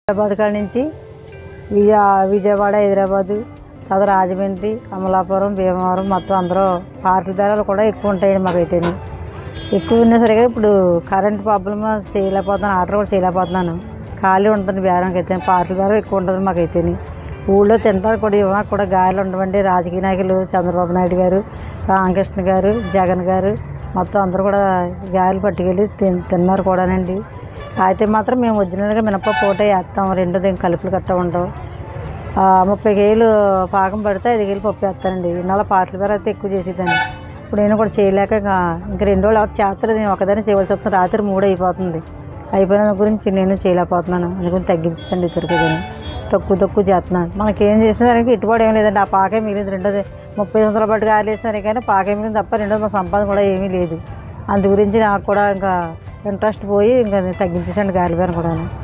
హైదరాబాద్ కాడ నుంచి విజయ విజయవాడ హైదరాబాదు తర్వాత రాజమండ్రి అమలాపురం భీమవరం మొత్తం అందరూ పార్సల్ బేరాలు కూడా ఎక్కువ ఉంటాయండి మాకైతే ఎక్కువ ఉన్నా సరే కానీ ఇప్పుడు కరెంట్ ప్రాబ్లమ్ చేయలేకపోతున్నాను ఆర్డర్ కూడా చేయలేకపోతున్నాను ఖాళీ ఉంటుంది బేరానికి అయితే పార్సల్ బేరం ఎక్కువ ఉంటుంది మాకైతే ఊళ్ళో తింటారు కూడా ఇవ్వడానికి కూడా గాలి ఉండవండి రాజకీయ నాయకులు చంద్రబాబు నాయుడు గారు రామకృష్ణ గారు జగన్ గారు మొత్తం అందరూ కూడా గాలి పట్టుకెళ్ళి తిన్ తిన్నారు కూడానండి అయితే మాత్రం మేము ఒరిజినల్గా మినపప్పు ఒకటే వేస్తాం రెండోది ఏం కలుపులు కట్ట ఉండవు ఆ, ముప్పై కేజీలు పాకం పడితే ఐదు కేజీలు పప్పు వేస్తానండి ఇన్నాళ్ళ పాటల పేరు అయితే ఎక్కువ చేసేదాన్ని ఇప్పుడు నేను కూడా చేయలేక ఇంకా ఇంక రెండు రోజులు ఎవరు చేస్తలేదు నేను ఒకదాన్ని చేయవలసి వస్తుంది రాత్రి మూడు అయిపోతుంది అయిపోయిన దాని గురించి నేను చేయలేకపోతున్నాను అందుకని తగ్గించండి తిరుగుదని తక్కువ తక్కువ చేస్తున్నాను మనకేం చేసిన దానికి ఇట్టుబడి ఏం లేదండి ఆ పాకే మిగిలింది రెండోది ముప్పై సంవత్సరాల పాటు గాలి వేసినారు కానీ పాకే మిగిలింది తప్ప రెండోది మా సంపాదన కూడా ఏమీ లేదు అందు గురించి నాకు కూడా ఇంకా ఇంట్రెస్ట్ పోయి ఇంకా తగ్గించేసండి గాలి పేరు కూడా